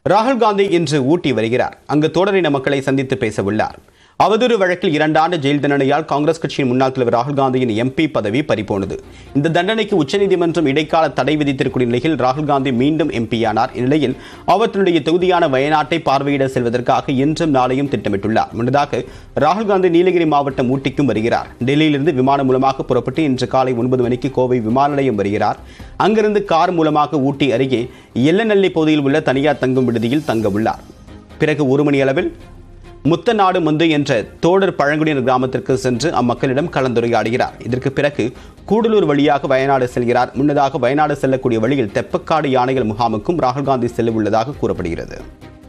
ராகுல் காந்தி இன்று ஊட்டி வருகிறார் அங்கு தோடரின மக்களை சந்தித்து பேச உள்ளார் அவதூறு வழக்கில் இரண்டாண்டு ஜெயில் தண்டனையால் காங்கிரஸ் கட்சியின் முன்னாள் தலைவர் ராகுல் காந்தியின் எம்பி பதவி பறிபோனது இந்த தண்டனைக்கு உச்சநீதிமன்றம் இடைக்கால தடை விதித்திருக்கும் நிலையில் ராகுல் காந்தி மீண்டும் எம்பியானார் இந்நிலையில் அவர் தன்னுடைய தொகுதியான வயநாட்டை பார்வையிட செல்வதற்காக இன்றும் நாளையும் திட்டமிட்டுள்ளார் முன்னதாக ராகுல் காந்தி நீலகிரி மாவட்டம் ஊட்டிக்கும் வருகிறார் டெல்லியிலிருந்து விமானம் மூலமாக புறப்பட்டு இன்று காலை ஒன்பது மணிக்கு கோவை விமான நிலையம் வருகிறார் அங்கிருந்து கார் மூலமாக ஊட்டி அருகே எல்லநல்லி பகுதியில் உள்ள தனியார் தங்கும் விடுதியில் தங்க உள்ளார் பிறகு ஒரு மணி அளவில் முத்தநாடு முந்து என்ற தோடர் பழங்குடியினர் கிராமத்திற்கு சென்று அம்மக்களிடம் கலந்துரையாடுகிறார் இதற்கு பிறகு கூடலூர் வழியாக வயநாடு செல்கிறார் முன்னதாக வயநாடு செல்லக்கூடிய வழியில் தெப்பக்காடு யானைகள் முகாமுக்கும் ராகுல் காந்தி செல்ல உள்ளதாக கூறப்படுகிறது